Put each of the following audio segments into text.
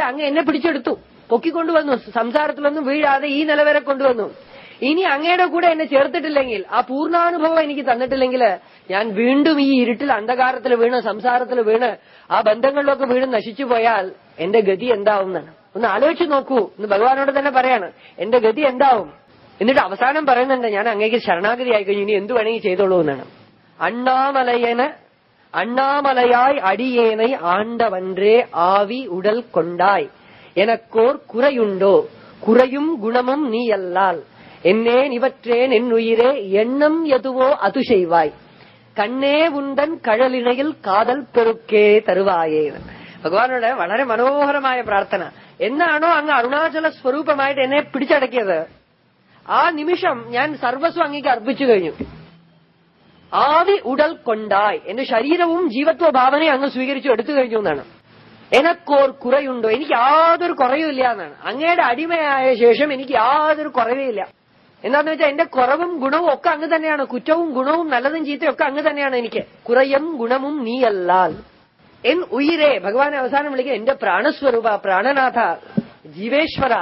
അങ്ങ് എന്നെ പിടിച്ചെടുത്തു പൊക്കിക്കൊണ്ടുവന്നു സംസാരത്തിലൊന്നും വീഴാതെ ഈ നില വരെ കൊണ്ടുവന്നു ഇനി അങ്ങയുടെ കൂടെ എന്നെ ചേർത്തിട്ടില്ലെങ്കിൽ ആ പൂർണ്ണാനുഭവം എനിക്ക് തന്നിട്ടില്ലെങ്കിൽ ഞാൻ വീണ്ടും ഈ ഇരുട്ടിൽ അന്ധകാരത്തിൽ വീണ് സംസാരത്തിൽ വീണ് ആ ബന്ധങ്ങളിലൊക്കെ വീണ് നശിച്ചു പോയാൽ എന്റെ ഗതി എന്താവും എന്നാണ് ഒന്ന് ആലോചിച്ച് നോക്കൂ എന്ന് ഭഗവാനോട് തന്നെ പറയാണ് എന്റെ ഗതി എന്താവും എന്നിട്ട് അവസാനം പറയുന്നുണ്ട് ഞാൻ അങ്ങേക്ക് ശരണാഗതി ആയി കഴിഞ്ഞു ഇനി എന്ത് വേണമെങ്കിൽ ചെയ്തോളൂ എന്നാണ് അണ്ണാമലയന് அண்ணாமலையாய் அடியேனை ஆண்டவன்றே ஆவி உடல் கொண்டாய் எனக்கோர் குறையுண்டோ குறையும் குணமும் நீ அல்லால் എന്നേൻ ഇവற்றേൻ എന്നുയിരേ എണ്ണം യതുവോ അതു ചെയ്വായ് കണ്ണേ ഉണ്ടൻ കഴലിണയിൽ കാതൽ പെറുക്കേ തരുവായേ ഭഗവാനോട് വളരെ മനോഹരമായ പ്രാർത്ഥന എന്നാണോ അങ്ങ് അരുണാചല സ്വരൂപമായിട്ട് എന്നെ പിടിച്ചടക്കിയത് ആ നിമിഷം ഞാൻ സർവസ്വം അങ്ങേക്ക് അർപ്പിച്ചു കഴിഞ്ഞു ആവി ഉടൽ കൊണ്ടായി എന്റെ ശരീരവും ജീവത്വ ഭാവനയും അങ്ങ് സ്വീകരിച്ചു എടുത്തു കഴിഞ്ഞു എന്നാണ് എനക്കോർ കുറയുണ്ടോ എനിക്ക് യാതൊരു കുറയുമില്ല എന്നാണ് അങ്ങയുടെ അടിമയായ ശേഷം എനിക്ക് യാതൊരു കുറവില്ല എന്താന്ന് വെച്ചാൽ എന്റെ കുറവും ഗുണവും ഒക്കെ അങ്ങ് തന്നെയാണ് കുറ്റവും ഗുണവും നല്ലതും ചീത്തയും ഒക്കെ അങ്ങ് തന്നെയാണ് എനിക്ക് കുറയും ഗുണവും നീയല്ലാൽ എൻ ഉയിരേ ഭഗവാൻ അവസാനം വിളിക്കുക എന്റെ പ്രാണസ്വരൂപ പ്രാണനാഥ ജീവേശ്വര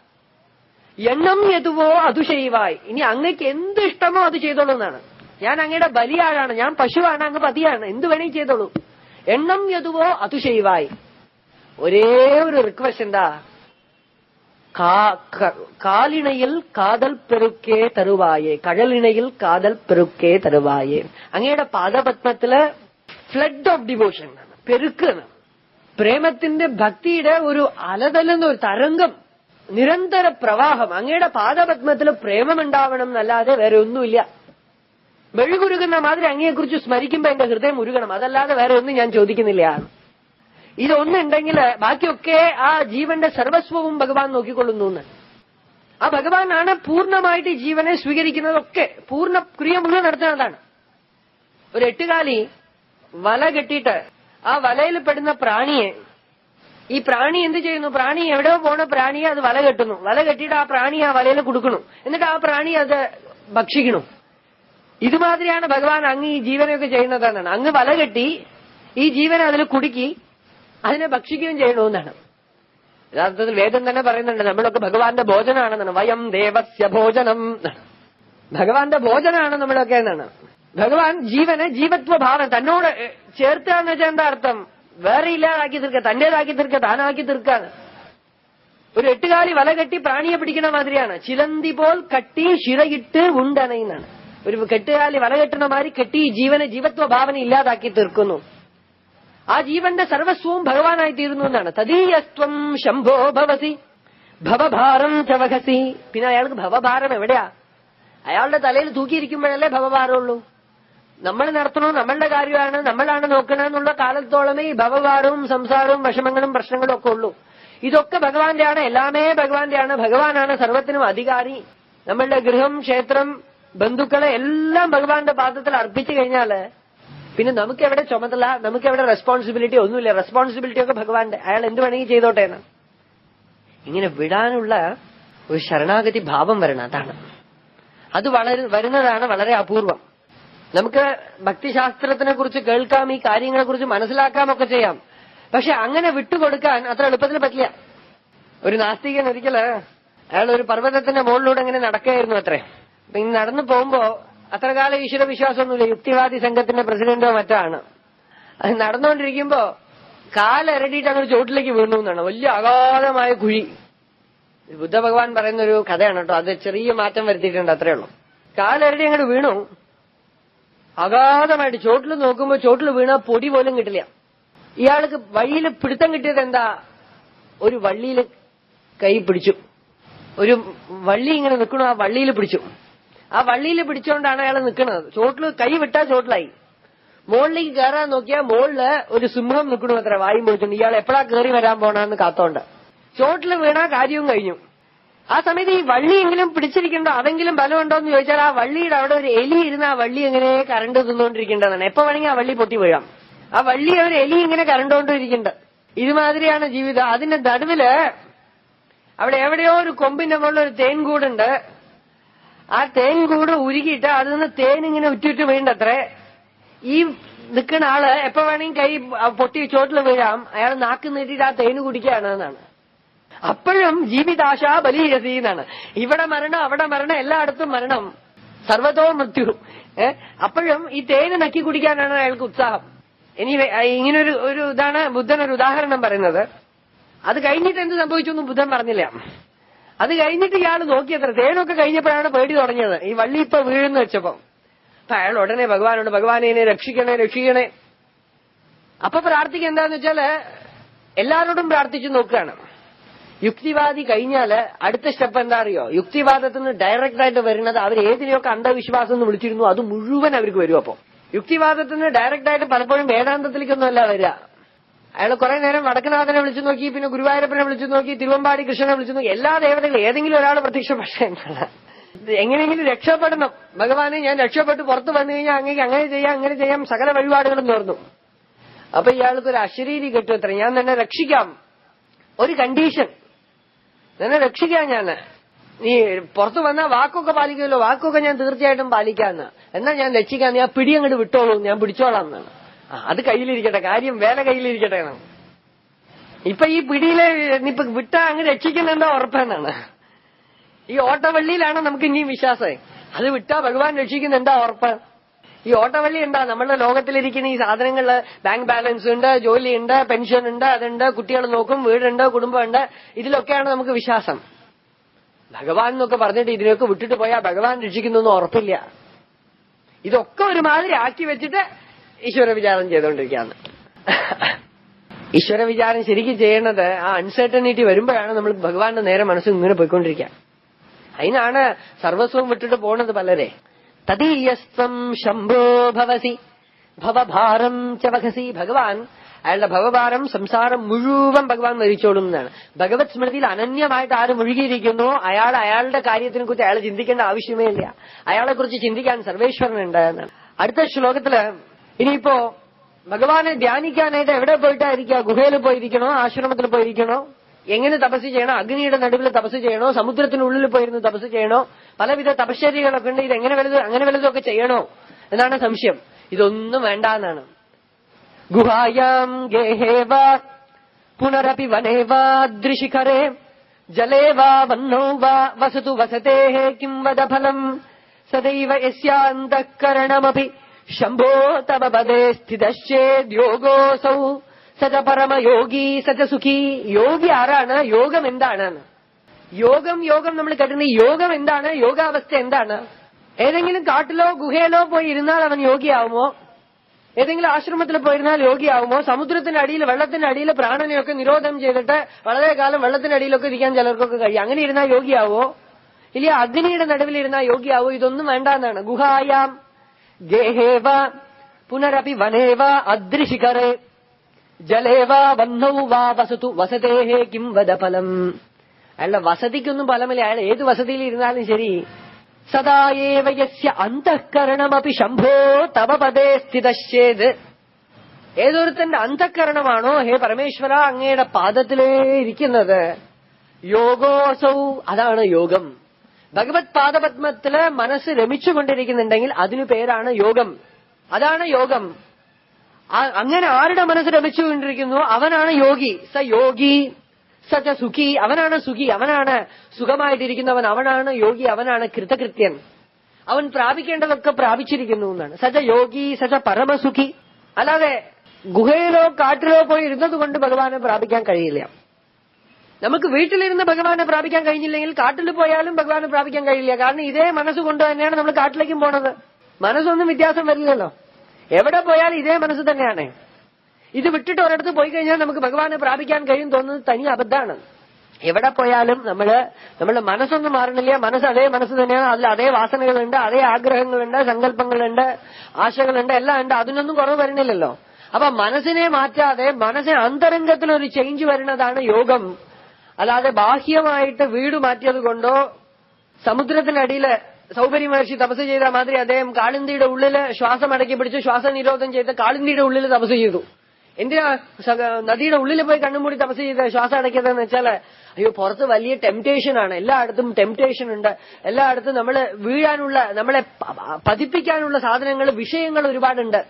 എണ്ണം എതുവോ അതു ചെയ്യുവായി ഇനി അങ്ങക്ക് എന്ത് ഇഷ്ടമോ അത് ചെയ്തോളൂ എന്നാണ് ഞാൻ അങ്ങയുടെ ബലിയാഴാണ് ഞാൻ പശുവാണ് അങ്ങ് പതിയാണ് എന്ത് വേണമെങ്കിൽ ചെയ്തോളൂ എണ്ണം എതുവോ അതു ചെയ്യുവായി ഒരേ ഒരു റിക്വസ്റ്റ് എന്താ കാ- ക- കാലിണയിൽ കാതൽ പെരുക്കേ തരുവായേ കഴലിണയിൽ കാതൽ പെരുക്കേ തരുവായേ അങ്ങയുടെ പാദപത്മത്തില് ഫ്ലഡ് ഓഫ് ഡിവോഷൻ പെരുക്കാണ് പ്രേമത്തിന്റെ ഭക്തിയുടെ ഒരു അലതല്ലുന്ന ഒരു തരംഗം നിരന്തര പ്രവാഹം അങ്ങയുടെ പാദപത്മത്തിൽ പ്രേമമുണ്ടാവണം എന്നല്ലാതെ വേറെ ഒന്നുമില്ല മെഴുകുരുകുന്ന മാതിരി അങ്ങയെക്കുറിച്ച് സ്മരിക്കുമ്പോ എന്റെ ഹൃദയം ഉരുകണം അതല്ലാതെ വേറെ ഒന്നും ഞാൻ ചോദിക്കുന്നില്ല ഇതൊന്നുണ്ടെങ്കിൽ ബാക്കിയൊക്കെ ആ ജീവന്റെ സർവസ്വവും ഭഗവാൻ നോക്കിക്കൊള്ളുന്നു എന്ന് ആ ഭഗവാനാണ് പൂർണ്ണമായിട്ട് ഈ ജീവനെ സ്വീകരിക്കുന്നതൊക്കെ പൂർണ്ണ ക്രിയ മുഴുവൻ നടത്തുന്നതാണ് ഒരു എട്ടുകാലി വല കെട്ടിയിട്ട് ആ വലയിൽ പെടുന്ന പ്രാണിയെ ഈ പ്രാണി എന്ത് ചെയ്യുന്നു പ്രാണി എവിടെയോ പോണ പ്രാണിയെ അത് വല കെട്ടുന്നു വല കെട്ടിയിട്ട് ആ പ്രാണി ആ വലയിൽ കൊടുക്കണു എന്നിട്ട് ആ പ്രാണി അത് ഭക്ഷിക്കണു ഇതുമാതിരിയാണ് ഭഗവാൻ അങ്ങ് ഈ ജീവനൊക്കെ ചെയ്യുന്നതെന്നാണ് അങ്ങ് വല കെട്ടി ഈ ജീവൻ അതിൽ കുടുക്കി അതിനെ ഭക്ഷിക്കുകയും ചെയ്യണമെന്നാണ് യഥാർത്ഥത്തിൽ വേദം തന്നെ പറയുന്നുണ്ട് നമ്മളൊക്കെ ഭഗവാന്റെ ഭോജനമാണെന്നാണ് വയം ദേവസ്യ ഭോജനം എന്നാണ്. ഭഗവാന്റെ ഭോജനമാണ് നമ്മളൊക്കെ എന്നാണ് ഭഗവാൻ ജീവനെ ജീവത്വ ഭാവം തന്നോട് എ, ചേർത്തുക എന്ന് വെച്ചാൽ എന്താ അർത്ഥം വേറെ ഇല്ലാതാക്കി തീർക്കുക തന്റേതാക്കി തീർക്കുക താനാക്കി തീർക്കാണ് ഒരു എട്ടുകാലി വല കെട്ടി പ്രാണിയെ പിടിക്കണ മാതിരിയാണ് ചിലന്തി പോൽ കട്ടി ശിരയിട്ട് ഉണ്ടനയുന്നാണ് ഒരു കെട്ടുകാലി വല കെട്ടണ മാതിരി കെട്ടി ഈ ജീവനെ ജീവത്വ ഭാവന ഇല്ലാതാക്കി തീർക്കുന്നു ആ ജീവന്റെ സർവസ്വവും ഭഗവാനായി തീരുന്നു എന്നാണ് തദീയസ്ത്വം ശംഭോ ഭവസി ഭവഭാരം ചവഹസി പിന്നെ അയാൾക്ക് ഭവഭാരം എവിടെയാ അയാളുടെ തലയിൽ തൂക്കിയിരിക്കുമ്പോഴല്ലേ ഭവഭാരമുള്ളൂ നമ്മൾ നടത്തണോ നമ്മളുടെ കാര്യമാണ് നമ്മളാണ് നോക്കണമെന്നുള്ള കാലത്തോളമേ ഈ ഭവഭാരവും സംസാരവും വിഷമങ്ങളും പ്രശ്നങ്ങളും ഒക്കെ ഉള്ളൂ ഇതൊക്കെ ഭഗവാന്റെ ആണ് എല്ലാമേ ഭഗവാന്റെ ആണ് ഭഗവാനാണ് സർവത്തിനും അധികാരി നമ്മളുടെ ഗൃഹം ക്ഷേത്രം ബന്ധുക്കളെ എല്ലാം ഭഗവാന്റെ പാദത്തിൽ അർപ്പിച്ചു കഴിഞ്ഞാല് പിന്നെ നമുക്ക് എവിടെ ചുമതല നമുക്ക് എവിടെ റെസ്പോൺസിബിലിറ്റി ഒന്നുമില്ല റെസ്പോൺസിബിലിറ്റി ഒക്കെ ഭഗവാന്റെ അയാൾ എന്ത് വേണമെങ്കിൽ ചെയ്തോട്ടെ എന്ന് ഇങ്ങനെ വിടാനുള്ള ഒരു ശരണാഗതി ഭാവം വരണം അതാണ് അത് വളരെ വരുന്നതാണ് വളരെ അപൂർവം നമുക്ക് ഭക്തിശാസ്ത്രത്തിനെ കുറിച്ച് കേൾക്കാം ഈ കാര്യങ്ങളെ കുറിച്ച് മനസ്സിലാക്കാമൊക്കെ ചെയ്യാം പക്ഷെ അങ്ങനെ വിട്ടുകൊടുക്കാൻ അത്ര എളുപ്പത്തിൽ പറ്റില്ല ഒരു നാസ്തികൻ ഒരിക്കല് അയാൾ ഒരു പർവ്വതത്തിന്റെ മുകളിലൂടെ ഇങ്ങനെ നടക്കുകയായിരുന്നു അത്രേ അപ്പൊ ഇങ്ങനെ നടന്നു പോകുമ്പോ അത്ര കാലം ഈശ്വര വിശ്വാസമൊന്നുമില്ല യുക്തിവാദി സംഘത്തിന്റെ പ്രസിഡന്റോ മറ്റോ ആണ് അത് നടന്നുകൊണ്ടിരിക്കുമ്പോ കാലരടിയിട്ട് അങ്ങോട്ട് ചോട്ടിലേക്ക് വീണു എന്നാണ് വലിയ അഗാധമായ കുഴി ഇത് ബുദ്ധ ഭഗവാൻ പറയുന്ന ഒരു കഥയാണ് കേട്ടോ അത് ചെറിയ മാറ്റം വരുത്തിയിട്ടുണ്ട് അത്രേ ഉള്ളൂ കാലരടി അങ്ങോട്ട് വീണു അഗാധമായിട്ട് ചോട്ടിൽ നോക്കുമ്പോ ചോട്ടിൽ വീണ പൊടി പോലും കിട്ടില്ല ഇയാൾക്ക് വഴിയിൽ പിടുത്തം കിട്ടിയത് എന്താ ഒരു വള്ളിയിൽ കൈ പിടിച്ചു ഒരു വള്ളി ഇങ്ങനെ നിൽക്കണു ആ വള്ളിയിൽ പിടിച്ചു ആ വള്ളിയിൽ പിടിച്ചുകൊണ്ടാണ് അയാൾ നിൽക്കുന്നത് ചോട്ടിൽ കൈ വിട്ടാ ചോട്ടിലായി മുകളിലേക്ക് കയറാൻ നോക്കിയാൽ മുകളില് ഒരു സിംഹം നിൽക്കണു അത്ര വായും പോയിട്ടുണ്ട് ഇയാൾ എപ്പോഴാ കയറി വരാൻ പോണെന്ന് കാത്തോണ്ട് ചോട്ടിൽ വീണാ കാര്യവും കഴിഞ്ഞു ആ സമയത്ത് ഈ വള്ളിയെങ്കിലും പിടിച്ചിരിക്കണ്ടോ അതെങ്കിലും ബലമുണ്ടോ എന്ന് ചോദിച്ചാൽ ആ വള്ളിയുടെ അവിടെ ഒരു എലി ഇരുന്ന് ആ വള്ളി എങ്ങനെ കരണ്ട് തിന്നുകൊണ്ടിരിക്കേണ്ടതാണ് എപ്പോ വേണമെങ്കിൽ ആ വള്ളി പൊട്ടി വീഴാം ആ വള്ളി ഒരു എലി ഇങ്ങനെ കരണ്ടോണ്ടിരിക്കുന്നുണ്ട് ഇതുമാതിരിയാണ് ജീവിതം അതിന്റെ നടുവില് അവിടെ എവിടെയോ ഒരു കൊമ്പിന്റെ മുകളിൽ ഒരു തേൻകൂടുണ്ട് ആ തേൻകൂട് ഉരുകിയിട്ട് അതിൽ നിന്ന് തേൻ ഇങ്ങനെ ഉറ്റുറ്റ് വീണ്ടത്രേ ഈ നിൽക്കുന്ന ആള് എപ്പോ വേണമെങ്കിൽ കൈ പൊട്ടി ചോട്ടിൽ വീഴാം അയാൾ നാക്ക് നീട്ടിയിട്ട് ആ തേന് കുടിക്കുകയാണ് എന്നാണ് അപ്പോഴും ജീവിതാശ ബലീയസി എന്നാണ് ഇവിടെ മരണം അവിടെ മരണം എല്ലായിടത്തും മരണം സർവതോ മൃത്യു ഏ അപ്പോഴും ഈ തേന് നക്കി കുടിക്കാനാണ് അയാൾക്ക് ഉത്സാഹം ഇനി വേ- ആ, ഇങ്ങനൊരു ഒരു ഇതാണ് ബുദ്ധൻ ഒരു ഉദാഹരണം പറയുന്നത് അത് കഴിഞ്ഞിട്ട് എന്ത് സംഭവിച്ചു എന്നും ബുദ്ധൻ പറഞ്ഞില്ല അത് കഴിഞ്ഞിട്ട് ഇയാൾ നോക്കിയത്ര തേനൊക്കെ കഴിഞ്ഞപ്പോഴാണ് പേടി തുടങ്ങിയത് ഈ വള്ളി ഇപ്പൊ വീഴുന്ന വെച്ചപ്പോ അപ്പൊ അയാൾ ഉടനെ ഭഗവാനോട് ഭഗവാനെ എന്നെ രക്ഷിക്കണേ രക്ഷിക്കണേ അപ്പൊ പ്രാർത്ഥിക്കുക എന്താന്ന് വെച്ചാല് എല്ലാരോടും പ്രാർത്ഥിച്ചു നോക്കുകയാണ് യുക്തിവാദി കഴിഞ്ഞാല് അടുത്ത സ്റ്റെപ്പ് എന്താ അറിയോ യുക്തിവാദത്തിൽ നിന്ന് ഡയറക്റ്റ് ആയിട്ട് വരുന്നത് അവർ ഏതിനെയൊക്കെ അന്ധവിശ്വാസം എന്ന് വിളിച്ചിരുന്നു അത് മുഴുവൻ അവർക്ക് വരും അപ്പൊ യുക്തിവാദത്തിൽ നിന്ന് ഡയറക്റ്റ് ആയിട്ട് പലപ്പോഴും വേദാന്തത്തിലേക്കൊന്നും അല്ല വരിക അയാൾ കുറെ നേരം വടക്കനാഥനെ വിളിച്ചു നോക്കി പിന്നെ ഗുരുവായൂരപ്പനെ വിളിച്ചു നോക്കി തിരുവമ്പാടി കൃഷ്ണനെ വിളിച്ചു നോക്കി എല്ലാ ദേവതകളും ഏതെങ്കിലും ഒരാൾ പ്രത്യക്ഷപ്പെട്ട എങ്ങനെയെങ്കിലും രക്ഷപ്പെടണം ഭഗവാനെ ഞാൻ രക്ഷപ്പെട്ട് പുറത്ത് വന്നു കഴിഞ്ഞാൽ അങ്ങേക്ക് അങ്ങനെ ചെയ്യാം അങ്ങനെ ചെയ്യാം സകല വഴിപാടുകളും നേർന്നു അപ്പൊ ഇയാൾക്ക് ഒരു അശരീരി കിട്ടും അത്ര ഞാൻ തന്നെ രക്ഷിക്കാം ഒരു കണ്ടീഷൻ നിന്നെ രക്ഷിക്കാം ഞാൻ നീ പുറത്തു വന്നാൽ വാക്കൊക്കെ പാലിക്കുമല്ലോ വാക്കൊക്കെ ഞാൻ തീർച്ചയായിട്ടും പാലിക്കാന്ന് എന്നാ ഞാൻ രക്ഷിക്കാം നീ ആ പിടി അങ്ങോട്ട് വിട്ടോളൂ ഞാൻ പിടിച്ചോളാം എന്നാണ് ആ, അത് കയ്യിലിരിക്കട്ടെ കാര്യം വേല കയ്യിലിരിക്കട്ടെ എന്നാണ് ഇപ്പൊ ഈ പിടിയിലെ ഇപ്പൊ വിട്ടാ അങ്ങ് രക്ഷിക്കുന്നുണ്ടോ ഉറപ്പെന്നാണ് ഈ ഓട്ടവള്ളിയിലാണ് നമുക്ക് ഇനിയും വിശ്വാസം അത് വിട്ടാ ഭഗവാൻ രക്ഷിക്കുന്നുണ്ടാ ഉറപ്പ് ഈ ഓട്ടവള്ളി ഉണ്ടാ നമ്മളുടെ ലോകത്തിലിരിക്കുന്ന ഈ സാധനങ്ങള് ബാങ്ക് ബാലൻസ് ഉണ്ട് ജോലിയുണ്ട് പെൻഷൻ ഉണ്ട് അതുണ്ട് കുട്ടികൾ നോക്കും വീടുണ്ട് കുടുംബമുണ്ട് ഇതിലൊക്കെയാണ് നമുക്ക് വിശ്വാസം ഭഗവാൻ എന്നൊക്കെ പറഞ്ഞിട്ട് ഇതിനൊക്കെ വിട്ടിട്ട് പോയാൽ ഭഗവാൻ രക്ഷിക്കുന്നൊന്നും ഉറപ്പില്ല ഇതൊക്കെ ഒരുമാതിരി ആക്കി വെച്ചിട്ട് ഈശ്വര വിചാരം ചെയ്തുകൊണ്ടിരിക്കുകയാണ് ഈശ്വര വിചാരം ശരിക്കും ചെയ്യേണ്ടത് ആ അൺസർട്ടനിറ്റി വരുമ്പോഴാണ് നമ്മൾ ഭഗവാന്റെ നേരെ മനസ്സ് ഇങ്ങനെ പോയിക്കൊണ്ടിരിക്കുക അതിനാണ് സർവസ്വം വിട്ടിട്ട് പോണത് പലരെ തദീയസ്വം ശംഭോ ഭവസി ഭവഭാരം ച വഹസി ഭഗവാൻ അയാളുടെ ഭവഭാരം സംസാരം മുഴുവൻ ഭഗവാൻ വഹിച്ചോളും എന്നാണ് ഭഗവത് സ്മൃതിയിൽ അനന്യമായിട്ട് ആര് മുഴുകിയിരിക്കുന്നു അയാൾ അയാളുടെ കാര്യത്തിനെ കുറിച്ച് അയാൾ ചിന്തിക്കേണ്ട ആവശ്യമേ ഇല്ല അയാളെ കുറിച്ച് ചിന്തിക്കാൻ സർവേശ്വരനുണ്ട് എന്നാണ് അടുത്ത ശ്ലോകത്തില് ഇനിയിപ്പോ ഭഗവാനെ ധ്യാനിക്കാനായിട്ട് എവിടെ പോയിട്ടായിരിക്കുക ഗുഹയിൽ പോയിരിക്കണോ ആശ്രമത്തിൽ പോയിരിക്കണോ എങ്ങനെ തപസ് ചെയ്യണോ അഗ്നിയുടെ നടുവിൽ തപസ് ചെയ്യണോ സമുദ്രത്തിനുള്ളിൽ പോയിരുന്ന് തപസ് ചെയ്യണോ പലവിധ തപശ്ചര്യകളൊക്കെ ഉണ്ട് ഇത് എങ്ങനെ വലുത് അങ്ങനെ വലുതൊക്കെ ചെയ്യണോ എന്നാണ് സംശയം ഇതൊന്നും വേണ്ട എന്നാണ് ഗുഹായാം ഗേഹേ വാ പുനരപി വനേ വാ ദൃശിഖരേ ജലേ വാ വന്നോ വാ വസതു വസതേ കിം വദ ഫലം സദൈവ യസ്യാന്തഃകരണമപി ശംഭോ തവ പദേ സ്ഥിതശ്ചേദ്യോഗോസൗ സജ പരമയോഗി സജ സുഖി യോഗി ആരാണ് യോഗം എന്താണ് യോഗം യോഗം നമ്മൾ കേട്ടിട്ടുണ്ട് ഈ യോഗം എന്താണ് യോഗാവസ്ഥ എന്താണ് ഏതെങ്കിലും കാട്ടിലോ ഗുഹയിലോ പോയി ഇരുന്നാൽ അവൻ യോഗിയാവുമോ ഏതെങ്കിലും ആശ്രമത്തിൽ പോയിരുന്നാൽ യോഗിയാവുമോ സമുദ്രത്തിന്റെ അടിയിൽ വെള്ളത്തിന്റെ അടിയിൽ പ്രാണനെയൊക്കെ നിരോധനം ചെയ്തിട്ട് വളരെ കാലം വെള്ളത്തിന്റെ അടിയിലൊക്കെ ഇരിക്കാൻ ചിലർക്കൊക്കെ കഴിയും അങ്ങനെ ഇരുന്നാൽ യോഗിയാവോ ഇല്ല അഗ്നിയുടെ നടുവിൽ ഇരുന്നാൽ യോഗിയാവോ ഇതൊന്നും വേണ്ട എന്നാണ് ഗുഹായാം ഗേഹേവ പുനരപി വനേവ അദൃശിഖരേ ജലേവ വന്നൗ വാ വസതു വസതേഹേ കിം വദ ഫലം അയാളുടെ വസതിക്കൊന്നും ഫലമില്ല അയാൾ ഏത് വസതിയിൽ ഇരുന്നാലും ശരി സദായേവ യസ്യ അന്തഃകരണമപി ശംഭോ തവ പദേ സ്ഥിതശ്ചേത് ഏതൊരുത്തന്റെ അന്തഃകരണമാണോ ഹേ പരമേശ്വര അങ്ങയുടെ പാദത്തിലേ ഇരിക്കുന്നത് യോഗോസൗ അതാണ് യോഗം ഭഗവത് പാദപത്മത്തില് മനസ്സ് രമിച്ചുകൊണ്ടിരിക്കുന്നുണ്ടെങ്കിൽ അതിനു പേരാണ് യോഗം അതാണ് യോഗം ആ- അങ്ങനെ ആരുടെ മനസ്സ് രമിച്ചുകൊണ്ടിരിക്കുന്നു അവനാണ് യോഗി സ യോഗി സച സുഖി അവനാണ് സുഖി അവനാണ് സുഖമായിട്ടിരിക്കുന്നവൻ അവനാണ് യോഗി അവനാണ് കൃതകൃത്യൻ അവൻ പ്രാപിക്കേണ്ടതൊക്കെ പ്രാപിച്ചിരിക്കുന്നു എന്നാണ് സച യോഗി സച പരമസുഖി അല്ലാതെ ഗുഹയിലോ കാട്ടിലോ പോയി ഇരുന്നത് കൊണ്ട് ഭഗവാനെ പ്രാപിക്കാൻ കഴിയില്ല നമുക്ക് വീട്ടിലിരുന്ന് ഭഗവാനെ പ്രാപിക്കാൻ കഴിഞ്ഞില്ലെങ്കിൽ കാട്ടിൽ പോയാലും ഭഗവാനെ പ്രാപിക്കാൻ കഴിയില്ല കാരണം ഇതേ മനസ്സുകൊണ്ട് തന്നെയാണ് നമ്മൾ കാട്ടിലേക്കും പോണത് മനസ്സൊന്നും വ്യത്യാസം വരില്ലല്ലോ എവിടെ പോയാലും ഇതേ മനസ്സ് തന്നെയാണ് ഇത് വിട്ടിട്ട് ഒരിടത്ത് പോയി കഴിഞ്ഞാൽ നമുക്ക് ഭഗവാനെ പ്രാപിക്കാൻ കഴിയും തോന്നുന്നത് തനി അബദ്ധമാണ് എവിടെ പോയാലും നമ്മള് നമ്മുടെ മനസ്സൊന്നും മാറണില്ല മനസ്സ് അതേ മനസ്സ് തന്നെയാണ് അതിൽ അതേ വാസനകളുണ്ട് അതേ ആഗ്രഹങ്ങളുണ്ട് സങ്കല്പങ്ങളുണ്ട് ആശകളുണ്ട് എല്ലാം ഉണ്ട് അതിനൊന്നും കുറവ് വരണില്ലല്ലോ അപ്പൊ മനസ്സിനെ മാറ്റാതെ മനസ്സിന് അന്തരംഗത്തിൽ ഒരു ചേഞ്ച് വരുന്നതാണ് യോഗം അല്ലാതെ ബാഹ്യമായിട്ട് വീട് മാറ്റിയത് കൊണ്ടോ സമുദ്രത്തിനടിയില് സൗകര്യ മഹർഷി തപസ് ചെയ്ത മാതിരി അദ്ദേഹം കാളിന്തിയുടെ ഉള്ളില് ശ്വാസം അടക്കി പിടിച്ച് ശ്വാസനിരോധം ചെയ്ത് കാളിന്തിയുടെ ഉള്ളിൽ തപസ് ചെയ്തു എന്തിനാ സക- നദിയുടെ ഉള്ളിൽ പോയി കണ്ണുമൂടി തപസ് ചെയ്ത് ശ്വാസം അടക്കിയതെന്ന് വെച്ചാല് അയ്യോ പുറത്ത് വലിയ ടെംപ്ടേഷൻ ആണ് എല്ലായിടത്തും ടെംപ്ടേഷൻ ഉണ്ട് എല്ലായിടത്തും നമ്മള് വീഴാനുള്ള നമ്മളെ പ- പതിപ്പിക്കാനുള്ള സാധനങ്ങൾ വിഷയങ്ങൾ ഒരുപാടുണ്ട്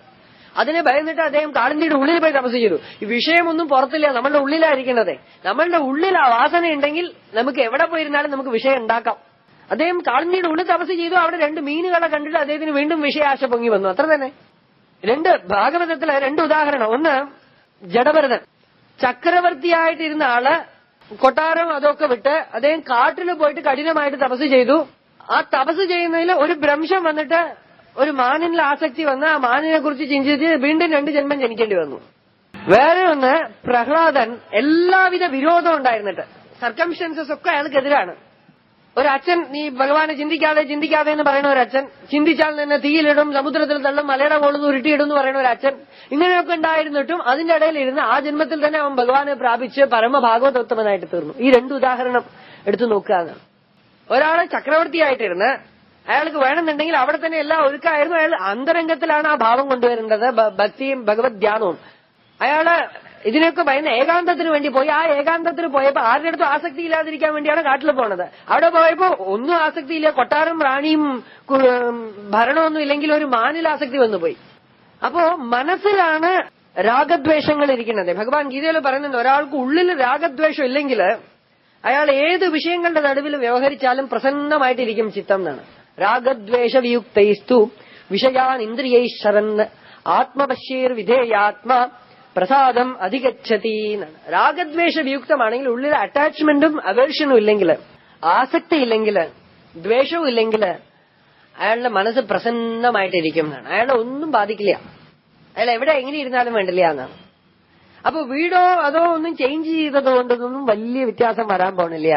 അതിനെ ഭയന്നിട്ട് അദ്ദേഹം കാളിന്തിയുടെ ഉള്ളിൽ പോയി തപസ് ചെയ്തു ഈ വിഷയമൊന്നും പുറത്തില്ല നമ്മളുടെ ഉള്ളിലായിരിക്കണത് നമ്മളുടെ ഉള്ളിൽ ആ വാസന ഉണ്ടെങ്കിൽ നമുക്ക് എവിടെ പോയിരുന്നാലും നമുക്ക് വിഷയം ഉണ്ടാക്കാം അദ്ദേഹം കാളിന്തിയുടെ ഉള്ളിൽ തപസ് ചെയ്തു അവിടെ രണ്ട് മീനുകളെ കണ്ടിട്ട് അദ്ദേഹത്തിന് വീണ്ടും വിഷയാശ പൊങ്ങി വന്നു അത്ര തന്നെ രണ്ട് ഭാഗവതത്തിലെ രണ്ട് ഉദാഹരണം ഒന്ന് ജഡഭരതൻ ചക്രവർത്തിയായിട്ടിരുന്ന ആള് കൊട്ടാരം അതൊക്കെ വിട്ട് അദ്ദേഹം കാട്ടിൽ പോയിട്ട് കഠിനമായിട്ട് തപസ് ചെയ്തു ആ തപസ് ചെയ്യുന്നതിൽ ഒരു ഭ്രംശം വന്നിട്ട് ഒരു മാനിനിൽ ആസക്തി വന്ന് ആ മാനിനെ കുറിച്ച് ചിന്തിച്ച് വീണ്ടും രണ്ട് ജന്മം ജനിക്കേണ്ടി വന്നു വേറെ ഒന്ന് പ്രഹ്ലാദൻ എല്ലാവിധ വിരോധം ഉണ്ടായിരുന്നിട്ട് സർക്കംസ്റ്റൻസസ് ഒക്കെ അയാൾക്കെതിരാണ് ഒരു അച്ഛൻ നീ ഭഗവാനെ ചിന്തിക്കാതെ ചിന്തിക്കാതെ എന്ന് പറയുന്ന ഒരു അച്ഛൻ ചിന്തിച്ചാൽ തന്നെ തീയിലിടും സമുദ്രത്തിൽ തള്ളും മലയുടെ മുകളിൽ ഉരുട്ടിയിടും എന്ന് പറയുന്ന ഒരു അച്ഛൻ ഇങ്ങനെയൊക്കെ ഉണ്ടായിരുന്നിട്ടും അതിന്റെ ഇടയിൽ ഇരുന്ന് ആ ജന്മത്തിൽ തന്നെ അവൻ ഭഗവാനെ പ്രാപിച്ച് പരമഭാഗവതോത്തമനായിട്ട് തീർന്നു ഈ രണ്ട് ഉദാഹരണം എടുത്തു നോക്കുകയാണ് ഒരാള് ചക്രവർത്തിയായിട്ടിരുന്ന് അയാൾക്ക് വേണമെന്നുണ്ടെങ്കിൽ അവിടെ തന്നെ എല്ലാം ഒരുക്കായിരുന്നു അയാൾ അന്തരംഗത്തിലാണ് ആ ഭാവം കൊണ്ടുവരേണ്ടത് ഭ- ഭക്തിയും ഭഗവത് ധ്യാനവും അയാള് ഇതിനൊക്കെ ഭയന്ന് ഏകാന്തത്തിന് വേണ്ടി പോയി ആ ഏകാന്തത്തിന് പോയപ്പോ ആരുടെ അടുത്തും ആസക്തി ഇല്ലാതിരിക്കാൻ വേണ്ടിയാണ് കാട്ടിൽ പോണത് അവിടെ പോയപ്പോ ഒന്നും ആസക്തിയില്ല കൊട്ടാരം റാണിയും കു- ഭരണമൊന്നും ഇല്ലെങ്കിൽ ഒരു മാനിൽ ആസക്തി വന്നുപോയി അപ്പോ മനസ്സിലാണ് രാഗദ്വേഷങ്ങൾ ഇരിക്കുന്നത് ഭഗവാൻ ഗീതയിൽ പറയുന്നുണ്ട് ഒരാൾക്ക് ഉള്ളിൽ രാഗദ്വേഷം ഇല്ലെങ്കിൽ അയാൾ ഏത് വിഷയങ്ങളുടെ നടുവിൽ വ്യവഹരിച്ചാലും പ്രസന്നമായിട്ടിരിക്കും ചിത്തം എന്നാണ് രാഗദ്വേഷ വിയുക്തൈസ്തു വിഷയാൻ ഇന്ദ്രിയൈശ്വരൻ ആത്മപശ്യേർ വിധേയാത്മ പ്രസാദം അധികച്ചതി എന്നാണ് രാഗദ്വേഷ വിയുക്തമാണെങ്കിൽ ഉള്ളിൽ അറ്റാച്ച്മെന്റും അവേർഷനും ഇല്ലെങ്കിൽ ആസക്തി ഇല്ലെങ്കിൽ ദ്വേഷവും ഇല്ലെങ്കിൽ അയാളുടെ മനസ്സ് പ്രസന്നമായിട്ടിരിക്കും എന്നാണ് അയാളെ ഒന്നും ബാധിക്കില്ല അയാൾ എവിടെ എങ്ങനെ ഇരുന്നാലും വേണ്ടില്ല എന്നാണ് അപ്പൊ വീടോ അതോ ഒന്നും ചേഞ്ച് ചെയ്തത് കൊണ്ടൊന്നും വലിയ വ്യത്യാസം വരാൻ പോണില്ല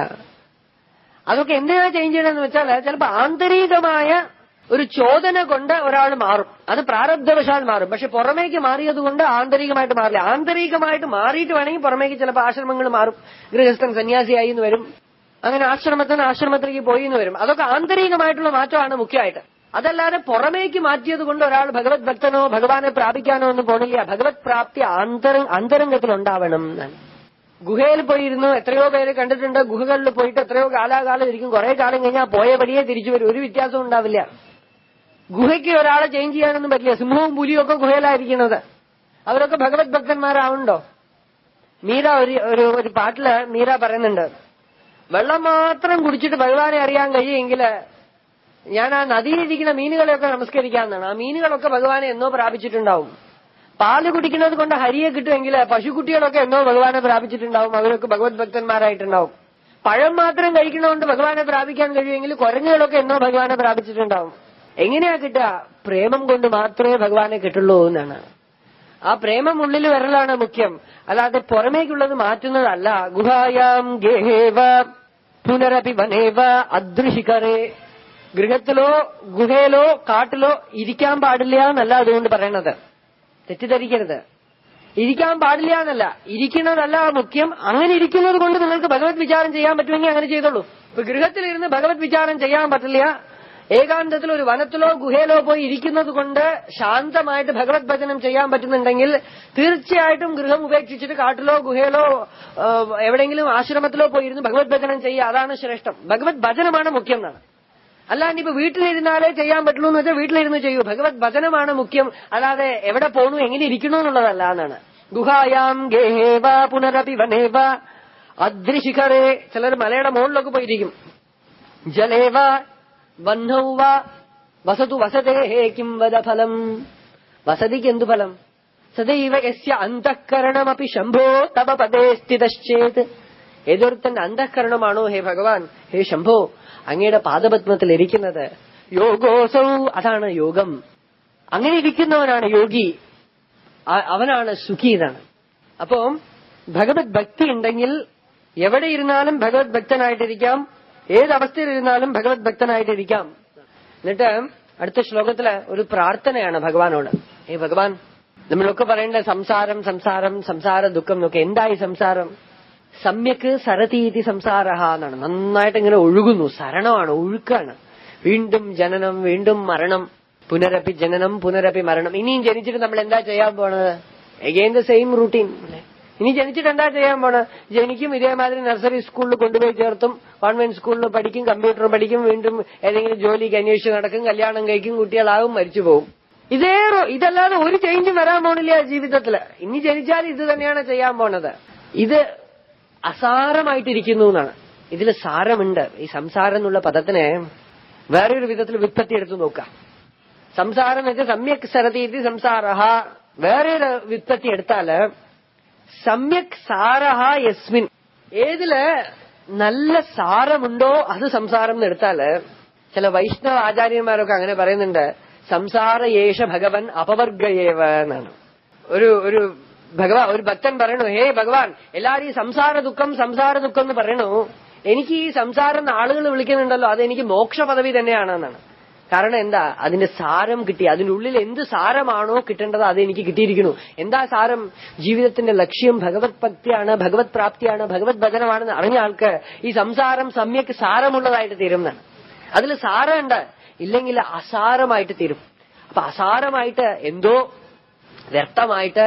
അതൊക്കെ എന്തിനാ ചേഞ്ച് ചെയ്യണമെന്ന് വെച്ചാൽ ചിലപ്പോ ആന്തരികമായ ഒരു ചോദന കൊണ്ട് ഒരാൾ മാറും അത് പ്രാരബ്ധവശാൽ മാറും പക്ഷെ പുറമേക്ക് മാറിയത് കൊണ്ട് ആന്തരികമായിട്ട് മാറില്ല ആന്തരികമായിട്ട് മാറിയിട്ട് വേണമെങ്കിൽ പുറമേക്ക് ചിലപ്പോൾ ആശ്രമങ്ങൾ മാറും ഗൃഹസ്ഥൻ സന്യാസിയായി എന്ന് വരും അങ്ങനെ ആശ്രമത്തിൽ നിന്ന് ആശ്രമത്തിലേക്ക് പോയി എന്ന് വരും അതൊക്കെ ആന്തരികമായിട്ടുള്ള മാറ്റമാണ് മുഖ്യമായിട്ട് അതല്ലാതെ പുറമേക്ക് മാറ്റിയത് കൊണ്ട് ഒരാൾ ഭഗവത് ഭക്തനോ ഭഗവാനെ പ്രാപിക്കാനോ ഒന്നും പോണില്ല ഭഗവത് പ്രാപ്തി ആന്തര അന്തരംഗത്തിൽ ഉണ്ടാവണം എന്നാണ് ഗുഹയിൽ പോയിരുന്നു എത്രയോ പേര് കണ്ടിട്ടുണ്ട് ഗുഹകളിൽ പോയിട്ട് എത്രയോ കാലാകാലം ഇരിക്കും കുറെ കാലം കഴിഞ്ഞാൽ പോയ വഴിയെ തിരിച്ചു വരും ഒരു വ്യത്യാസവും ഉണ്ടാവില്ല ഗുഹയ്ക്ക് ഒരാളെ ചേഞ്ച് ചെയ്യാനൊന്നും പറ്റില്ല സിംഹവും പുലിയും ഒക്കെ ഗുഹയിലായിരിക്കുന്നത് അവരൊക്കെ ഭഗവത് ഭക്തന്മാരാവുണ്ടോ മീര ഒരു ഒരു ഒരു പാട്ടില് മീര പറയുന്നുണ്ട് വെള്ളം മാത്രം കുടിച്ചിട്ട് ഭഗവാനെ അറിയാൻ കഴിയുമെങ്കിൽ ഞാൻ ആ നദിയിലിരിക്കുന്ന മീനുകളെയൊക്കെ നമസ്കരിക്കാമെന്നാണ് ആ മീനുകളൊക്കെ ഭഗവാനെ എന്നോ പ്രാപിച്ചിട്ടുണ്ടാവും പാല് കുടിക്കുന്നത് കൊണ്ട് ഹരിയെ കിട്ടുമെങ്കിൽ പശുക്കുട്ടികളൊക്കെ എന്നോ ഭഗവാനെ പ്രാപിച്ചിട്ടുണ്ടാവും അവരൊക്കെ ഭഗവത് ഭക്തന്മാരായിട്ടുണ്ടാവും പഴം മാത്രം കഴിക്കണതുകൊണ്ട് ഭഗവാനെ പ്രാപിക്കാൻ കഴിയുമെങ്കിൽ കുരങ്ങുകളൊക്കെ എന്നോ ഭഗവാനെ പ്രാപിച്ചിട്ടുണ്ടാവും എങ്ങനെയാ കിട്ടുക പ്രേമം കൊണ്ട് മാത്രമേ ഭഗവാനെ കിട്ടുള്ളൂ എന്നാണ് ആ പ്രേമം ഉള്ളിൽ വരലാണ് മുഖ്യം അല്ലാതെ പുറമേക്കുള്ളത് മാറ്റുന്നതല്ല ഗുഹായാം ഗേഹേവ പുനരപി വനേവ അദൃശികരേ ഗൃഹത്തിലോ ഗുഹയിലോ കാട്ടിലോ ഇരിക്കാൻ പാടില്ല എന്നല്ല അതുകൊണ്ട് പറയണത് തെറ്റിദ്ധരിക്കരുത് ഇരിക്കാൻ പാടില്ല എന്നല്ല ഇരിക്കുന്നതല്ല മുഖ്യം അങ്ങനെ ഇരിക്കുന്നത് കൊണ്ട് നിങ്ങൾക്ക് ഭഗവത് വിചാരം ചെയ്യാൻ പറ്റുമെങ്കിൽ അങ്ങനെ ചെയ്തോളൂ ഇപ്പൊ ഗൃഹത്തിലിരുന്ന് ഭഗവത് വിചാരം ചെയ്യാൻ പറ്റില്ല ഏകാന്തത്തിൽ ഒരു വനത്തിലോ ഗുഹയിലോ പോയി ഇരിക്കുന്നത് കൊണ്ട് ശാന്തമായിട്ട് ഭഗവത് ഭജനം ചെയ്യാൻ പറ്റുന്നുണ്ടെങ്കിൽ തീർച്ചയായിട്ടും ഗൃഹം ഉപേക്ഷിച്ചിട്ട് കാട്ടിലോ ഗുഹയിലോ ആ, എവിടെയെങ്കിലും ആശ്രമത്തിലോ പോയി ഇരുന്ന് ഭഗവത് ഭജനം ചെയ്യുക അതാണ് ശ്രേഷ്ഠം ഭഗവത് ഭജനമാണ് മുഖ്യം എന്നാണ് അല്ലാണ്ട് ഇപ്പൊ വീട്ടിലിരുന്നാലേ ചെയ്യാൻ പറ്റുള്ളൂ എന്ന് വെച്ചാൽ വീട്ടിലിരുന്ന് ചെയ്യൂ ഭഗവത് ഭജനമാണ് മുഖ്യം അല്ലാതെ എവിടെ പോണു എങ്ങനെ ഇരിക്കണു എന്നുള്ളതല്ല എന്നാണ് ഗുഹായാം ഗേഹേവ പുനരപി വനേവ അദ്രിശിഖരേ ചിലർ മലയുടെ മുകളിലൊക്കെ പോയിരിക്കും ജലേവ വന്നൗവ വസതു വസതേ കിം വദ ഫലം വസതിക്ക് എന്തു ഫലം സദൈവ യസ്യ അന്തഃകരണമപി ശംഭോ തവ പദേ സ്ഥിതശ്ചേത് ഏതൊരുത്തന്റെ അന്തഃകരണമാണോ ഹേ ഭഗവാൻ ഹേ ശംഭോ അങ്ങയുടെ പാദപത്മത്തിൽ ഇരിക്കുന്നത് യോഗോസൗ അതാണ് യോഗം അങ്ങനെ ഇരിക്കുന്നവനാണ് യോഗി ആ- അവനാണ് സുഖി എന്നാണ് അപ്പോ ഭഗവത് ഭക്തി ഉണ്ടെങ്കിൽ എവിടെ ഇരുന്നാലും ഭഗവത് ഭക്തനായിട്ടിരിക്കാം ഏത് അവസ്ഥയിലിരുന്നാലും ഭഗവത് ഭക്തനായിട്ടിരിക്കാം എന്നിട്ട് അടുത്ത ശ്ലോകത്തില് ഒരു പ്രാർത്ഥനയാണ് ഭഗവാനോട് ഏ ഭഗവാൻ നമ്മളൊക്കെ പറയേണ്ട സംസാരം സംസാരം സംസാര ദുഃഖം എന്നൊക്കെ എന്തായി സംസാരം സമ്യക്ക് സരതീതി സംസാര എന്നാണ് നന്നായിട്ട് ഇങ്ങനെ ഒഴുകുന്നു സരണമാണ് ഒഴുക്കാണ് വീണ്ടും ജനനം വീണ്ടും മരണം പുനരപ്പി ജനനം പുനരപ്പി മരണം ഇനിയും ജനിച്ചിട്ട് നമ്മൾ എന്താ ചെയ്യാൻ പോണത് എഗെയിൻ ദ സെയിം റൂട്ടീൻ ഇനി ജനിച്ചിട്ട് എന്താ ചെയ്യാൻ പോണത് ജനിക്കും ഇതേമാതിരി നഴ്സറി സ്കൂളിൽ കൊണ്ടുപോയി ചേർത്തും കോൺവെന്റ് സ്കൂളിൽ പഠിക്കും കമ്പ്യൂട്ടർ പഠിക്കും വീണ്ടും ഏതെങ്കിലും ജോലിക്ക് അന്വേഷിച്ച് നടക്കും കല്യാണം കഴിക്കും കുട്ടികളാകും മരിച്ചു പോകും ഇതേ റോ- ഇതല്ലാതെ ഒരു ചേഞ്ചും വരാൻ പോണില്ല ജീവിതത്തില് ഇനി ജനിച്ചാൽ ഇത് തന്നെയാണ് ചെയ്യാൻ പോണത് ഇത് അസാരമായിട്ടിരിക്കുന്നു എന്നാണ് ഇതിൽ സാരമുണ്ട് ഈ സംസാരം എന്നുള്ള പദത്തിനെ വേറൊരു വിധത്തിൽ വിത്പത്തി എടുത്തു നോക്കാം സംസാരം എന്ന് വെച്ചാൽ സമ്യക് സരതീതി സംസാര വേറൊരു വിത്പത്തി എടുത്താല് സമ്യക് സാരഹ യസ്മിൻ ഏതില് നല്ല സാരമുണ്ടോ അത് സംസാരം എന്ന് എടുത്താല് ചില വൈഷ്ണവ ആചാര്യന്മാരൊക്കെ അങ്ങനെ പറയുന്നുണ്ട് സംസാര യേശ ഭഗവൻ അപവർഗയേവ എന്നാണ് ഒരു ഒരു ഭഗവാൻ ഒരു ഭക്തൻ പറയണു ഹേ ഭഗവാൻ എല്ലാരും ഈ സംസാര ദുഃഖം സംസാര ദുഃഖം എന്ന് പറയണു എനിക്ക് ഈ സംസാരം എന്ന് ആളുകൾ വിളിക്കുന്നുണ്ടല്ലോ അത് എനിക്ക് മോക്ഷ പദവി തന്നെയാണെന്നാണ് കാരണം എന്താ അതിന്റെ സാരം കിട്ടി അതിന്റെ ഉള്ളിൽ എന്ത് സാരമാണോ കിട്ടേണ്ടത് അത് എനിക്ക് കിട്ടിയിരിക്കുന്നു എന്താ സാരം ജീവിതത്തിന്റെ ലക്ഷ്യം ഭഗവത് ഭക്തിയാണ് ഭഗവത് പ്രാപ്തിയാണ് ഭഗവത് ഭജനമാണെന്ന് അറിഞ്ഞ ആൾക്ക് ഈ സംസാരം സമ്യക്ക് സാരമുള്ളതായിട്ട് തീരും എന്നാണ് അതിൽ സാരമുണ്ട് ഇല്ലെങ്കിൽ അസാരമായിട്ട് തീരും അപ്പൊ അസാരമായിട്ട് എന്തോ വ്യർത്ഥമായിട്ട്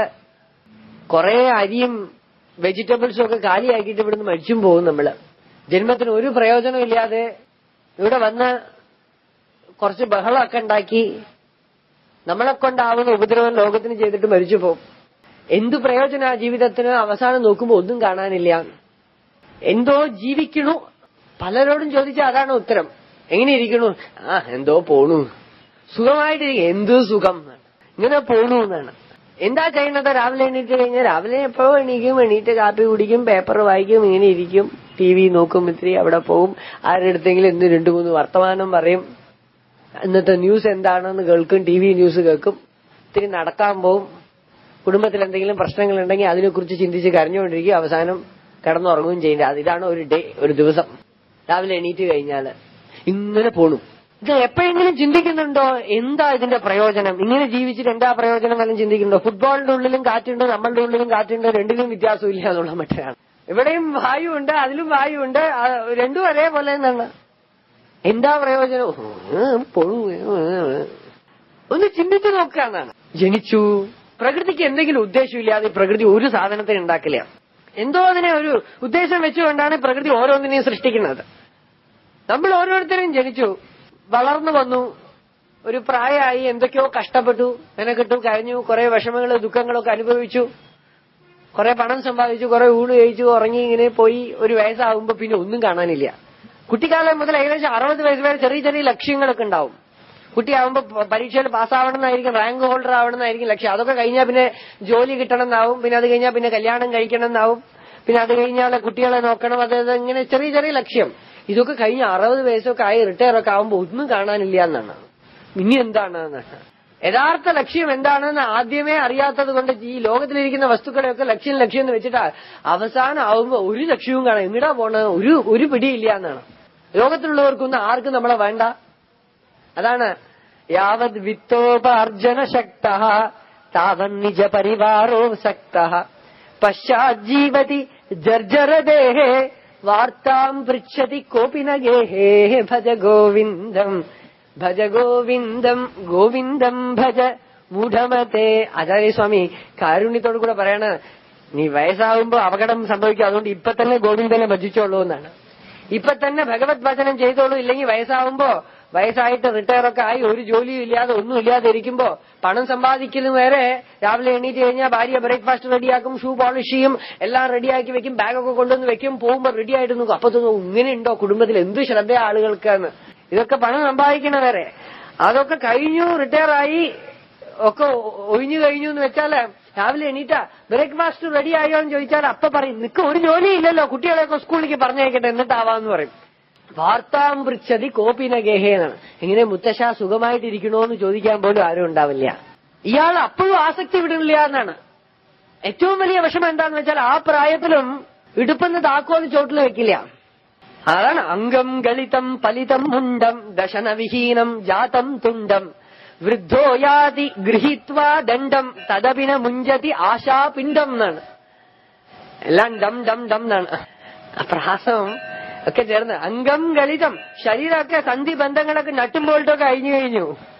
കുറെ അരിയും വെജിറ്റബിൾസും ഒക്കെ കാലിയാക്കിയിട്ട് ഇവിടുന്ന് മരിച്ചും പോകും നമ്മള് ജന്മത്തിന് ഒരു പ്രയോജനം ഇല്ലാതെ ഇവിടെ വന്ന് കുറച്ച് ബഹളമൊക്കെ ഉണ്ടാക്കി നമ്മളെ കൊണ്ടാവുന്ന ഉപദ്രവം ലോകത്തിന് ചെയ്തിട്ട് മരിച്ചു പോകും എന്തു പ്രയോജന ആ ജീവിതത്തിന് അവസാനം നോക്കുമ്പോൾ ഒന്നും കാണാനില്ല എന്തോ ജീവിക്കണു പലരോടും ചോദിച്ച അതാണ് ഉത്തരം എങ്ങനെ ഇരിക്കണു ആ എന്തോ പോണു സുഖമായിട്ടിരിക്കും എന്ത് സുഖം എന്നാണ്. ഇങ്ങനെ പോണു എന്നാണ് എന്താ ചെയ്യുന്നത് രാവിലെ എണീറ്റ് കഴിഞ്ഞാൽ രാവിലെ എപ്പോ എണീക്കും എണീറ്റ് കാപ്പി കുടിക്കും പേപ്പർ വായിക്കും ഇങ്ങനെ ഇരിക്കും ടി വി നോക്കും ഇത്തിരി അവിടെ പോകും ആരുടെ അടുത്തെങ്കിലും എന്ത് രണ്ടു മൂന്ന് വർത്തമാനം പറയും ഇന്നത്തെ ന്യൂസ് എന്താണെന്ന് കേൾക്കും ടി വി ന്യൂസ് കേൾക്കും ഇത്തിരി നടക്കാൻ പോവും കുടുംബത്തിൽ എന്തെങ്കിലും പ്രശ്നങ്ങൾ ഉണ്ടെങ്കിൽ അതിനെക്കുറിച്ച് ചിന്തിച്ച് കരഞ്ഞുകൊണ്ടിരിക്കും അവസാനം കിടന്നുറങ്ങുകയും ചെയ്യില്ല അത് ഇതാണ് ഒരു ഡേ ഒരു ദിവസം രാവിലെ എണീറ്റ് കഴിഞ്ഞാല് ഇങ്ങനെ പോണു ഇത് എപ്പോഴെങ്കിലും ചിന്തിക്കുന്നുണ്ടോ എന്താ ഇതിന്റെ പ്രയോജനം ഇങ്ങനെ ജീവിച്ചിട്ട് എന്താ പ്രയോജനം എല്ലാം ചിന്തിക്കുന്നുണ്ടോ ഫുട്ബോളിന്റെ ഉള്ളിലും കാറ്റുണ്ട് നമ്മളുടെ ഉള്ളിലും കാറ്റുണ്ട് രണ്ടിലും വ്യത്യാസമില്ല എന്നുള്ള മറ്റാണ് ഇവിടെയും വായു ഉണ്ട് അതിലും വായു ഉണ്ട് ആ, രണ്ടും ഒരേപോലെ തന്നെയാണ് എന്താ പ്രയോജനം ഉം, പൊളു, ഉം. ഒന്ന് ചിന്തിച്ചു നോക്കാന്നാണ് ജനിച്ചു പ്രകൃതിക്ക് എന്തെങ്കിലും ഉദ്ദേശമില്ലാതെ ഈ പ്രകൃതി ഒരു സാധനത്തിന് ഉണ്ടാക്കില്ല എന്തോ അതിനെ ഒരു ഉദ്ദേശം വെച്ചുകൊണ്ടാണ് പ്രകൃതി ഓരോന്നിനെയും സൃഷ്ടിക്കുന്നത് നമ്മൾ ഓരോരുത്തരും ജനിച്ചു വളർന്നു വന്നു ഒരു പ്രായമായി എന്തൊക്കെയോ കഷ്ടപ്പെട്ടു മെനക്കെട്ടു കഴിഞ്ഞു കുറെ വിഷമങ്ങള് ദുഃഖങ്ങളൊക്കെ അനുഭവിച്ചു കുറെ പണം സമ്പാദിച്ചു കുറെ ഊണ് കഴിച്ചു ഉറങ്ങി ഇങ്ങനെ പോയി ഒരു വയസ്സാകുമ്പോ പിന്നെ ഒന്നും കാണാനില്ല കുട്ടിക്കാലം മുതൽ ഏകദേശം അറുപത് വയസ്സ് വരെ ചെറിയ ചെറിയ ലക്ഷ്യങ്ങളൊക്കെ ഉണ്ടാവും കുട്ടിയാവുമ്പോ പ- പരീക്ഷയിൽ പാസ്സാവണം എന്നായിരിക്കും റാങ്ക് ഹോൾഡർ ആവണം എന്നായിരിക്കും ലക്ഷ്യം അതൊക്കെ കഴിഞ്ഞാൽ പിന്നെ ജോലി കിട്ടണം എന്നാവും പിന്നെ അത് കഴിഞ്ഞാൽ പിന്നെ കല്യാണം കഴിക്കണം എന്നാവും പിന്നെ അത് കഴിഞ്ഞാൽ കുട്ടികളെ നോക്കണം അത് ഇത് ഇങ്ങനെ ചെറിയ ചെറിയ ലക്ഷ്യം ഇതൊക്കെ കഴിഞ്ഞ് അറുപത് വയസ്സൊക്കെ ആയി റിട്ടയർ ഒക്കെ ആവുമ്പോ ഒന്നും കാണാനില്ല എന്നാണ് ഇനി എന്താണ് എന്നാണ് യഥാർത്ഥ ലക്ഷ്യം എന്താണെന്ന് ആദ്യമേ അറിയാത്തത് കൊണ്ട് ഈ ലോകത്തിലിരിക്കുന്ന വസ്തുക്കളെയൊക്കെ ലക്ഷ്യം ലക്ഷ്യം എന്ന് വെച്ചിട്ടാ അവസാനം ആവുമ്പോ ഒരു ലക്ഷ്യവും കാണാം എങ്ങടാ പോണ ഒരു ഒരു പിടിയില്ല എന്നാണ് ലോകത്തിലുള്ളവർക്കൊന്നും ആർക്കും നമ്മളെ വേണ്ട അതാണ് യാവത് വിത്തോപാർജന ശക്ത താവൻ നിജ പരിവാരോ സക്ത പശ്ചാജീവതി ജർജരദേഹേ വാർത്താം പൃച്ഛതി കോപി ന ഗേഹേ ഭജ ഗോവിന്ദം ഭജ ഗോവിന്ദം ഗോവിന്ദം ഭജ മൂഢമത്തെ ആചാര്യസ്വാമി കാരുണ്യത്തോടു കൂടെ പറയണ നീ വയസ്സാകുമ്പോ അപകടം സംഭവിക്കും അതുകൊണ്ട് ഇപ്പൊ തന്നെ ഗോവിന്ദനെ ഭജിച്ചോളൂ എന്നാണ് ഇപ്പൊ തന്നെ ഭഗവത് ഭജനം ചെയ്തോളൂ ഇല്ലെങ്കിൽ വയസ്സാവുമ്പോ വയസ്സായിട്ട് റിട്ടയർ ഒക്കെ ആയി ഒരു ജോലിയും ഇല്ലാതെ ഒന്നും ഇല്ലാതെ ഇരിക്കുമ്പോ പണം സമ്പാദിക്കലും വേറെ രാവിലെ എണീറ്റ് കഴിഞ്ഞാൽ ഭാര്യ ബ്രേക്ക്ഫാസ്റ്റ് റെഡിയാക്കും ഷൂ പോളിഷ് ചെയ്യും എല്ലാം റെഡിയാക്കി വെക്കും ബാഗൊക്കെ കൊണ്ടുവന്ന് വെക്കും പോകുമ്പോ റെഡി ആയിട്ട് നോക്കും അപ്പൊ തോന്നും ഇങ്ങനെ ഉണ്ടോ കുടുംബത്തിൽ എന്ത് ശ്രദ്ധ ആളുകൾക്കാന്ന് ഇതൊക്കെ പണം സമ്പാദിക്കണ വേറെ അതൊക്കെ കഴിഞ്ഞു റിട്ടയർ ആയി ഒക്കെ ഒഴിഞ്ഞു കഴിഞ്ഞു എന്ന് വെച്ചാല് രാവിലെ എണീറ്റാ ബ്രേക്ക്ഫാസ്റ്റ് റെഡി ആയോ എന്ന് ചോദിച്ചാൽ അപ്പൊ പറയും നിക്ക് ഒരു ജോലി ഇല്ലല്ലോ കുട്ടികളെയൊക്കെ സ്കൂളിലേക്ക് പറഞ്ഞയക്കട്ടെ എന്നിട്ടാവാന്ന് പറയും വാർത്താം പൃച്ഛതി കോപ്പിന ഗേഹേ എന്നാണ് എങ്ങനെ മുത്തശ്ശ സുഖമായിട്ടിരിക്കണോ എന്ന് ചോദിക്കാൻ പോലും ആരും ഉണ്ടാവില്ല ഇയാൾ അപ്പോഴും ആസക്തി വിടുന്നില്ല എന്നാണ് ഏറ്റവും വലിയ വിഷമം എന്താന്ന് വെച്ചാൽ ആ പ്രായത്തിലും ഇടുപ്പെന്ന് താക്കോല് ചോട്ടിൽ വെക്കില്ല അതാണ് അംഗം ഗളിതം പലിതം മുണ്ടം ദശനവിഹീനം ജാതം തുണ്ടം വൃദ്ധോ യാതി ഗൃഹീത്വാ ദണ്ഡം തദപിന മുഞ്ചതി ആശാപിണ്ഡം എന്നാണ് എല്ലാം ഡം ഡം ഡം എന്നാണ് ആ പ്രാസം ഒക്കെ ചേർന്ന് അംഗം ഗളിതം ശരീരമൊക്കെ സന്ധി ബന്ധങ്ങളൊക്കെ നട്ടും ബോൾട്ടൊക്കെ അഴിഞ്ഞു കഴിഞ്ഞു